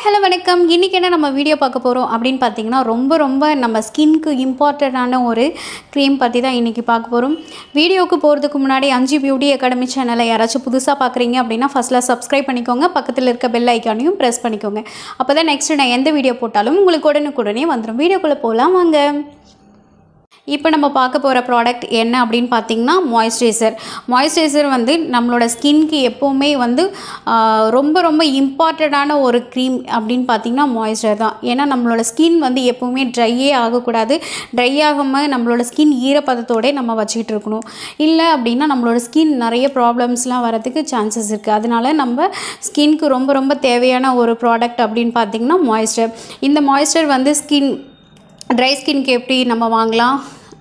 hello வணக்கம் இன்றைக்கி என்ன நம்ம வீடியோ பார்க்க போகிறோம் அப்படின்னு பார்த்தீங்கன்னா ரொம்ப ரொம்ப நம்ம ஸ்கின்க்கு இம்பார்ட்டண்ட்டான ஒரு க்ரீம் பற்றி தான் இன்றைக்கி பார்க்க போகிறோம் வீடியோவுக்கு போகிறதுக்கு முன்னாடி அஞ்சு பியூட்டி அகாடமி சேனலை யாராச்சும் புதுசாக பார்க்குறீங்க அப்படின்னா ஃபஸ்ட்டில் சப்ஸ்கிரைப் பண்ணிக்கோங்க பக்கத்தில் இருக்க பெல் ஐக்கானையும் ப்ரெஸ் பண்ணிக்கோங்க அப்போ தான் நெக்ஸ்ட்டு நான் எந்த வீடியோ போட்டாலும் உங்களுக்கு உடனுக்குடனே வந்துடும் வீடியோக்குள்ளே போகலாம் வாங்க இப்போ நம்ம பார்க்க போகிற ப்ராடக்ட் என்ன அப்படின்னு பார்த்தீங்கன்னா மாய்ஸ்சரைசர் மாய்ஸ்சரைசர் வந்து நம்மளோட ஸ்கின்க்கு எப்போவுமே வந்து ஆஹ், ரொம்ப ரொம்ப இம்பார்ட்டண்ட்டான ஒரு க்ரீம் அப்படின்னு பார்த்தீங்கன்னா மாய்ஸ்சர் தான் ஏன்னா நம்மளோட ஸ்கின் வந்து எப்போவுமே ட்ரையே ஆகக்கூடாது ட்ரை ஆகாமல் நம்மளோட ஸ்கின் ஈரப்பதத்தோடே நம்ம வச்சுக்கிட்டு இருக்கணும் இல்லை அப்படின்னா நம்மளோட ஸ்கின் நிறைய ப்ராப்ளம்ஸ்லாம் வரதுக்கு சான்சஸ் இருக்குது அதனால நம்ம ஸ்கின்க்கு ரொம்ப ரொம்ப தேவையான ஒரு ப்ராடக்ட் அப்படின்னு பார்த்தீங்கன்னா மாய்ஸ்சர் இந்த மாய்ஸ்சர் வந்து ஸ்கின் ட்ரை ஸ்கின்க்கு எப்படி நம்ம வாங்கலாம்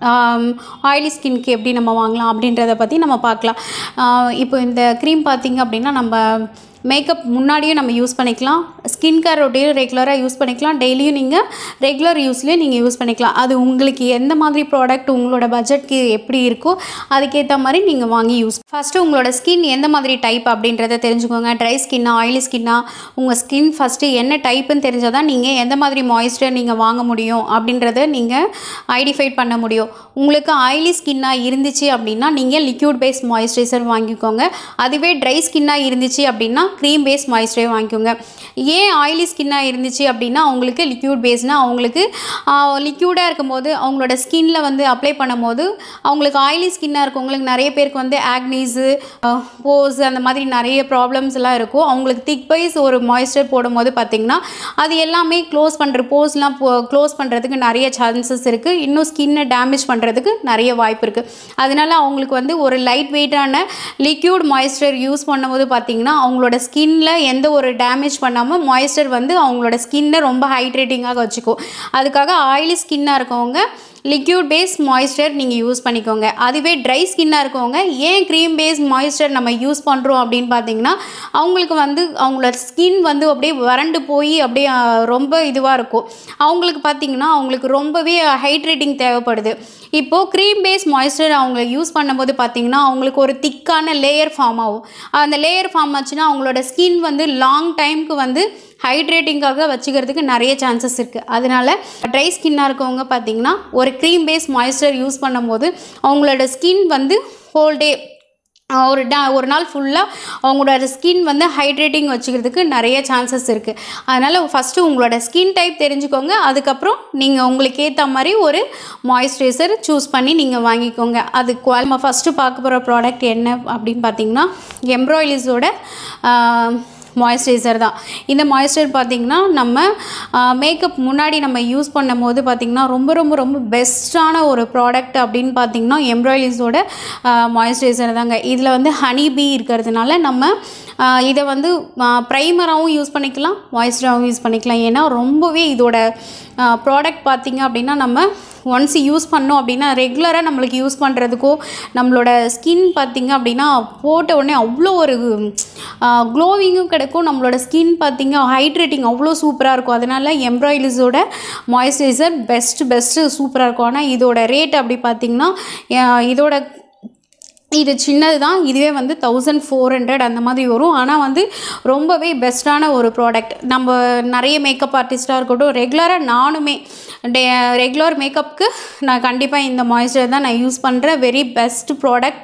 ஆயிலி ஸ்கின்க்கு எப்படி நம்ம வாங்கலாம் அப்படின்றத பற்றி நம்ம பார்க்கலாம் ஆஹ் இப்போ இந்த க்ரீம் பார்த்திங்க அப்படின்னா நம்ம மேக்கப் முன்னாடியும் நம்ம யூஸ் பண்ணிக்கலாம் ஸ்கின் கேர் ரொட்டீன் ரெகுலராக யூஸ் பண்ணிக்கலாம் டெய்லியும் நீங்கள் ரெகுலர் யூஸ்லேயும் நீங்கள் யூஸ் பண்ணிக்கலாம் அது உங்களுக்கு எந்த மாதிரி ப்ராடக்ட் உங்களோட பட்ஜெட்க்கு எப்படி இருக்கோ அதுக்கேற்ற மாதிரி நீங்கள் வாங்கி யூஸ் ஃபஸ்ட்டு உங்களோட ஸ்கின் எந்த மாதிரி டைப் அப்படின்றத தெரிஞ்சுக்கோங்க ட்ரை ஸ்கின்னா ஆயிலி ஸ்கின்னா உங்கள் ஸ்கின் ஃபஸ்ட்டு என்ன டைப்புன்னு தெரிஞ்சால் தான் நீங்கள் எந்த மாதிரி மாய்ஸ்சர் நீங்கள் வாங்க முடியும் அப்படின்றத நீங்கள் ஐடென்டிஃபை பண்ண முடியும் உங்களுக்கு ஆயிலி ஸ்கின்னாக இருந்துச்சு அப்படின்னா நீங்கள் லிக்யூட் பேஸ் மாய்ஸ்சரைசர் வாங்கிக்கோங்க அதுவே ட்ரை ஸ்கின்னாக இருந்துச்சு அப்படின்னா க்ரீம் பேஸ் மாய்ஸ்சரைசர் வாங்கிக்கோங்க ஏன் ஆயிலி ஸ்கின்னாக இருந்துச்சு அப்படின்னா அவங்களுக்கு லிக்யூட் பேஸ்னால் அவங்களுக்கு லிக்யூடாக இருக்கும்போது அவங்களோட ஸ்கின்ல வந்து அப்ளை பண்ணும்போது அவங்களுக்கு ஆயிலி ஸ்கின்னாக இருக்கவங்களுக்கு நிறைய பேருக்கு வந்து ஆக்னீஸு போஸ் அந்த மாதிரி நிறைய ப்ராப்ளம்ஸ் எல்லாம் இருக்கும் அவங்களுக்கு திக் பைஸ் ஒரு மாய்ஸ்சர் போடும்போது பார்த்திங்கன்னா அது எல்லாமே க்ளோஸ் பண்ணுற போஸ்லாம் க்ளோஸ் பண்ணுறதுக்கு நிறைய சான்சஸ் இருக்குது இன்னும் ஸ்கின்னை டேமேஜ் பண்ணுறதுக்கு நிறைய வாய்ப்பு இருக்குது அதனால அவங்களுக்கு வந்து ஒரு லைட் வெயிட்டான லிக்யூட் மாய்ஸ்சர் யூஸ் பண்ணும்போது பார்த்திங்கன்னா அவங்களோட ஸ்கின்ல எந்த ஒரு டேமேஜ் பண்ணாமல் மாய்ஸ்சர் வந்து அவங்களோட ஸ்கின்னை ரொம்ப ஹைட்ரேட்டிங்காக வச்சுக்கும் அதுக்காக ஆயிலி ஸ்கின்னாக இருக்கவங்க லிக்யூட் பேஸ் மாய்ஸ்சர் நீங்கள் யூஸ் பண்ணிக்கோங்க அதுவே ட்ரை ஸ்கின்னாக இருக்கவங்க ஏன் க்ரீம் பேஸ் மாய்ஸ்சர் நம்ம யூஸ் பண்ணுறோம் அப்படின்னு பார்த்தீங்கன்னா அவங்களுக்கு வந்து அவங்களோட ஸ்கின் வந்து அப்படியே வறண்டு போய் அப்படியே ஆஹ், ரொம்ப இதுவாக இருக்கும் அவங்களுக்கு பார்த்தீங்கன்னா அவங்களுக்கு ரொம்பவே ஹைட்ரேட்டிங் தேவைப்படுது இப்போது க்ரீம் பேஸ் மாய்ஸ்சர் அவங்க யூஸ் பண்ணும்போது பார்த்தீங்கன்னா அவங்களுக்கு ஒரு திக்கான லேயர் ஃபார்ம் ஆகும் அந்த லேயர் ஃபார்ம் ஆச்சுன்னா அவங்களோட ஸ்கின் வந்து லாங் டைம்க்கு வந்து ஹைட்ரேட்டிங்காக வச்சுக்கிறதுக்கு நிறைய சான்சஸ் இருக்குது அதனால ட்ரை ஸ்கின்னாக இருக்கவங்க பார்த்தீங்கன்னா ஒரு க்ரீம் பேஸ் மாய்ஸ்சர் யூஸ் பண்ணும்போது அவங்களோட ஸ்கின் வந்து ஹோல் டே ஒரு டா ஒரு நாள் ஃபுல்லாக அவங்களோட ஸ்கின் வந்து ஹைட்ரேட்டிங் வச்சுக்கிறதுக்கு நிறைய சான்சஸ் இருக்குது அதனால் ஃபஸ்ட்டு உங்களோட ஸ்கின் டைப் தெரிஞ்சுக்கோங்க அதுக்கப்புறம் நீங்கள் உங்களுக்கு ஏற்ற மாதிரி ஒரு மாய்ஸ்சரைசர் சூஸ் பண்ணி நீங்கள் வாங்கிக்கோங்க அது குவால் நம்ம ஃபஸ்ட்டு பார்க்க போகிற ப்ராடக்ட் என்ன அப்படின்னு பார்த்தீங்கன்னா எம்ப்ராய்டிஸோட மாய்ஸ்சரைசர் தான் இந்த மாய்ஸ்சர் பார்த்திங்கன்னா நம்ம மேக்கப் முன்னாடி நம்ம யூஸ் பண்ணும்போது பார்த்திங்கன்னா ரொம்ப ரொம்ப ரொம்ப பெஸ்ட்டான ஒரு ப்ராடக்ட் அப்படின்னு பார்த்திங்கன்னா எம்ப்ராய்டிஸோட மாய்ஸ்சரைசர் தாங்க இதில் வந்து ஹனி பீ இருக்கிறதுனால நம்ம ஆஹ் இதை வந்து ப்ரைமராகவும் யூஸ் பண்ணிக்கலாம் மாய்ஸ்சராகவும் யூஸ் பண்ணிக்கலாம் ஏன்னா ரொம்பவே இதோட ப்ராடக்ட் பார்த்திங்க அப்படின்னா நம்ம ஒன்ஸ் யூஸ் பண்ணோம் அப்படின்னா ரெகுலராக நம்மளுக்கு யூஸ் பண்ணுறதுக்கோ நம்மளோட ஸ்கின் பார்த்திங்க அப்படின்னா போட்ட உடனே அவ்வளோ ஒரு க்ளோவிங்கும் கிடைக்கும் நம்மளோட ஸ்கின் பார்த்திங்க ஹைட்ரேட்டிங் அவ்வளோ சூப்பராக இருக்கும் அதனால எம்ப்ராய்டிஸோட மாய்ஸ்சரைசர் பெஸ்ட் பெஸ்ட்டு சூப்பராக இருக்கும் ஆனால் இதோட ரேட் அப்படி பார்த்திங்கன்னா அஹ் இதோட இது சின்னது தான் இதுவே வந்து தௌசண்ட் ஃபோர் ஹண்ட்ரட் அந்த மாதிரி வரும் ஆனால் வந்து ரொம்பவே பெஸ்ட்டான ஒரு ப்ராடக்ட் நம்ம நிறைய மேக்கப் ஆர்டிஸ்ட்டாக இருக்கட்டும் ரெகுலராக நானுமே டே ரெகுலர் மேக்கப்புக்கு நான் கண்டிப்பாக இந்த மாய்ஸ்சர் தான் நான் யூஸ் பண்ணுற வெரி பெஸ்ட் ப்ராடக்ட்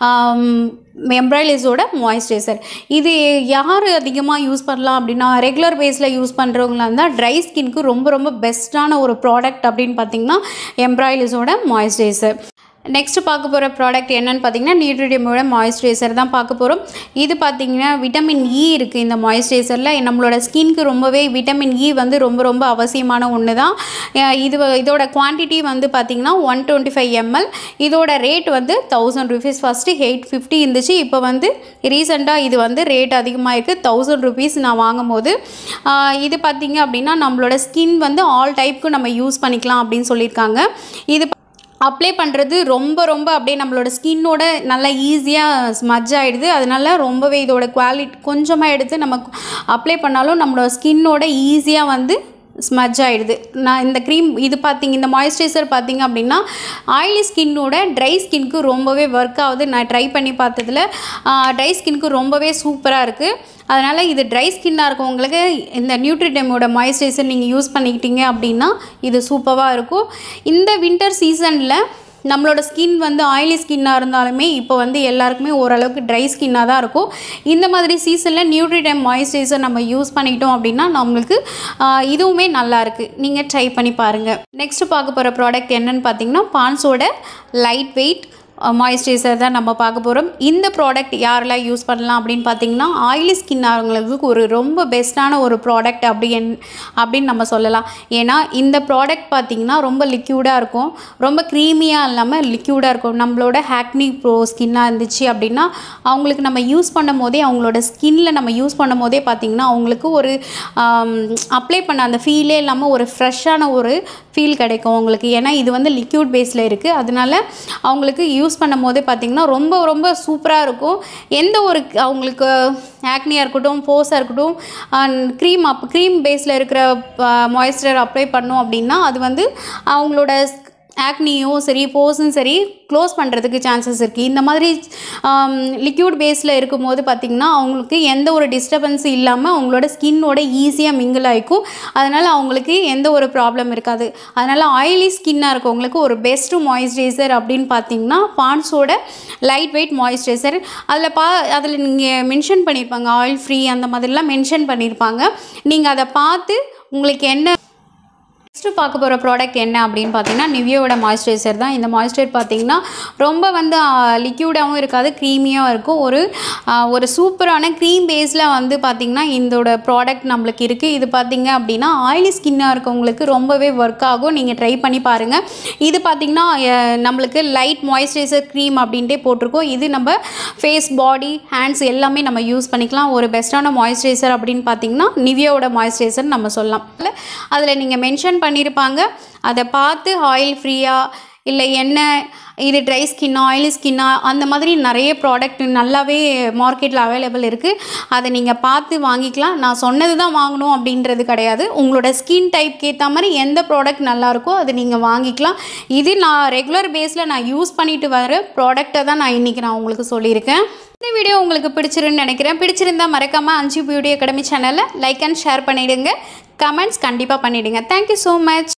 எம்ப்ராய்டிஸோட மாய்ஸ்சரைசர் இது யார் அதிகமாக யூஸ் பண்ணலாம் அப்படின்னா ரெகுலர் பேஸில் யூஸ் பண்ணுறவங்களா இருந்தால் ட்ரை ஸ்கின்க்கு ரொம்ப ரொம்ப பெஸ்ட்டான ஒரு ப்ராடக்ட் அப்படின்னு பார்த்தீங்கன்னா எம்ப்ராய்டிஸோட மாய்ஸ்சரைசர் நெக்ஸ்ட் பார்க்க போகிற ப்ராடக்ட் என்னன்னு பார்த்தீங்கன்னா நியூட்ரிடியமோட மாய்ஸ்சரைசர் தான் பார்க்க போகிறோம் இது பார்த்தீங்கன்னா விட்டமின் இ இருக்குது இந்த மாய்ஸ்சரைசரில் நம்மளோட ஸ்கின்க்கு ரொம்பவே விட்டமின் இ வந்து ரொம்ப ரொம்ப அவசியமான ஒன்று தான் அஹ் இது இதோட குவான்டிட்டி வந்து பார்த்திங்கன்னா one twenty five M L rate வந்து thousand rupees first eight fifty இருந்துச்சு இப்போ வந்து ரீசெண்டாக இது வந்து ரேட் அதிகமாக இருக்குது தௌசண்ட் ருபீஸ் நான் வாங்கும் போது ஆஹ் இது பார்த்திங்க அப்படின்னா நம்மளோட ஸ்கின் வந்து ஆல் டைப்புக்கு நம்ம யூஸ் பண்ணிக்கலாம் அப்படின்னு சொல்லியிருக்காங்க இது அப்ளை பண்ணுறது ரொம்ப ரொம்ப அப்படியே நம்மளோட ஸ்கின்னோட நல்லா ஈஸியாக ஸ்மஜ் ஆகிடுது அதனால ரொம்பவே இதோட குவாலிட்டி கொஞ்சமாக எடுத்து நம்ம அப்ளை பண்ணாலும் நம்மளோட ஸ்கின்னோட ஈஸியாக வந்து ஸ்மஜ் ஆகிடுது நான் இந்த க்ரீம் இது பார்த்தீங்க இந்த மாய்ஸ்சரைசர் பார்த்தீங்க அப்படின்னா ஆயிலி ஸ்கின்னோட ட்ரை ஸ்கின்க்கு ரொம்பவே ஒர்க் ஆகுது நான் ட்ரை பண்ணி பார்த்ததுல ட்ரை ஸ்கின்க்கு ரொம்பவே சூப்பராக இருக்குது அதனால் இது ட்ரை ஸ்கின்னாக இருக்கவங்களுக்கு இந்த நியூட்ரிடெமோட மாய்ஸ்சரைசர் நீங்கள் யூஸ் பண்ணிக்கிட்டீங்க அப்படின்னா இது சூப்பராக இருக்கும் இந்த வின்டர் சீசனில் நம்மளோட ஸ்கின் வந்து ஆயிலி ஸ்கின்னாக இருந்தாலுமே இப்போ வந்து எல்லாருக்குமே ஓரளவுக்கு ட்ரை ஸ்கின்னாக தான் இருக்கும் இந்த மாதிரி சீசனில் நியூட்ரிடைம் மாய்ஸ்சரைசர் நம்ம யூஸ் பண்ணிக்கிட்டோம் அப்படின்னா நம்மளுக்கு ஆஹ், இதுவுமே நல்லா இருக்குது நீங்கள் ட்ரை பண்ணி பாருங்கள் நெக்ஸ்ட்டு பார்க்க போகிற ப்ராடக்ட் என்னன்னு பார்த்தீங்கன்னா பான்ஸோட லைட் வெயிட் மாய்ஸ்சரைசர் தான் நம்ம பார்க்க போகிறோம் இந்த ப்ராடக்ட் யாரெல்லாம் யூஸ் பண்ணலாம் அப்படின்னு பார்த்தீங்கன்னா ஆயிலி ஸ்கின் ஆகிறவங்களுக்கு ஒரு ரொம்ப பெஸ்ட்டான ஒரு ப்ராடக்ட் அப்படி என் அப்படின்னு நம்ம சொல்லலாம் ஏன்னா இந்த ப்ராடக்ட் பார்த்தீங்கன்னா ரொம்ப லிக்யூடாக இருக்கும் ரொம்ப க்ரீமியாக இல்லாமல் லிக்யூடாக இருக்கும் நம்மளோட ஹேக்னி ப்ரோ ஸ்கின்னாக இருந்துச்சு அப்படின்னா அவங்களுக்கு நம்ம யூஸ் பண்ணும் போதே அவங்களோட ஸ்கின்ல நம்ம யூஸ் பண்ணும் போதே பார்த்தீங்கன்னா அவங்களுக்கு ஒரு அப்ளை பண்ண அந்த ஃபீலே இல்லாமல் ஒரு ஃப்ரெஷ்ஷான ஒரு ஃபீல் கிடைக்கும் அவங்களுக்கு ஏன்னா இது வந்து லிக்யூட் பேஸில் இருக்குது அதனால அவங்களுக்கு யூஸ் பண்ணும் போதே பார்த்திங்கன்னா ரொம்ப ரொம்ப சூப்பராக இருக்கும் எந்த ஒரு அவங்களுக்கு ஆக்னியாக இருக்கட்டும் போஸாக இருக்கட்டும் க்ரீம் அப் க்ரீம் பேஸில் இருக்கிற மாய்ஸ்சரைசர் அப்ளை பண்ணோம் அப்படின்னா அது வந்து அவங்களோட ஆக்னியும் சரி போஸும் சரி க்ளோஸ் பண்ணுறதுக்கு சான்சஸ் இருக்குது இந்த மாதிரி லிக்யூட் பேஸில் இருக்கும்போது பார்த்திங்கன்னா அவங்களுக்கு எந்த ஒரு டிஸ்டர்பன்ஸும் இல்லாமல் அவங்களோட ஸ்கின்னோட ஈஸியாக மிங்கிள் ஆகிக்கும் அதனால் அவங்களுக்கு எந்த ஒரு ப்ராப்ளம் இருக்காது அதனால் ஆயிலி ஸ்கின்னாக இருக்கவங்களுக்கு ஒரு பெஸ்ட்டு மாய்ஸ்சரைசர் அப்படின்னு பார்த்தீங்கன்னா பான்ஸோட லைட் வெயிட் மாய்ஸ்சரைசர் அதில் பா அதில் நீங்கள் மென்ஷன் பண்ணியிருப்பாங்க ஆயில் ஃப்ரீ அந்த மாதிரிலாம் மென்ஷன் பண்ணியிருப்பாங்க நீங்கள் அதை பார்த்து உங்களுக்கு என்ன நெக்ஸ்ட்டு பார்க்க போகிற ப்ராடக்ட் என்ன அப்படின்னு பார்த்தீங்கன்னா நிவியோட மாய்ஸ்சரைசர் தான் இந்த மாய்ஸ்சரைசர் பார்த்தீங்கன்னா ரொம்ப வந்து லிக்யூடாகவும் இருக்காது க்ரீமியாகவும் இருக்கும் ஒரு ஆ, ஒரு சூப்பரான க்ரீம் பேஸில் வந்து பார்த்திங்கன்னா இதோட ப்ராடக்ட் நம்மளுக்கு இருக்குது இது பார்த்தீங்க அப்படின்னா ஆயிலி ஸ்கின்னாக இருக்கவங்களுக்கு ரொம்பவே ஒர்க் ஆகும் நீங்கள் ட்ரை பண்ணி பாருங்கள் இது பார்த்திங்கன்னா அஹ், நம்மளுக்கு லைட் மாய்ஸ்சரைசர் க்ரீம் அப்படின்ட்டே போட்டிருக்கோம் இது நம்ம ஃபேஸ் பாடி ஹேண்ட்ஸ் எல்லாமே நம்ம யூஸ் பண்ணிக்கலாம் ஒரு பெஸ்ட்டான மாய்ஸ்சரைசர் அப்படின்னு பார்த்தீங்கன்னா நிவியோட மாய்ஸ்சரைசர் நம்ம சொல்லலாம் அதில் நீங்கள் மென்ஷன் பண்ணியிருப்பாங்க அதை பார்த்து ஆயில் ஃப்ரீயாக இல்லை என்ன இது ட்ரை ஸ்கின்னா ஆயிலி ஸ்கின்னா அந்த மாதிரி நிறைய ப்ராடக்ட் நல்லாவே மார்க்கெட்டில் அவைலபிள் இருக்குது அதை நீங்கள் பார்த்து வாங்கிக்கலாம் நான் சொன்னது தான் வாங்கணும் அப்படின்றது கிடையாது உங்களோட ஸ்கின் டைப்க்கு ஏற்ற மாதிரி எந்த ப்ராடக்ட் நல்லாயிருக்கோ அதை நீங்கள் வாங்கிக்கலாம் இது நான் ரெகுலர் பேஸில் நான் யூஸ் பண்ணிட்டு வர ப்ராடக்ட்டை தான் நான் இன்றைக்கி நான் உங்களுக்கு சொல்லியிருக்கேன் இந்த வீடியோ உங்களுக்கு பிடிச்சிருன்னு நினைக்கிறேன் பிடிச்சிருந்தா மறக்காமல் அஞ்சு பியூட்டி அகாடமி சேனலை லைக் அண்ட் ஷேர் பண்ணிவிடுங்க கமெண்ட்ஸ் கண்டிப்பாக பண்ணிவிடுங்க தேங்க்யூ ஸோ மச்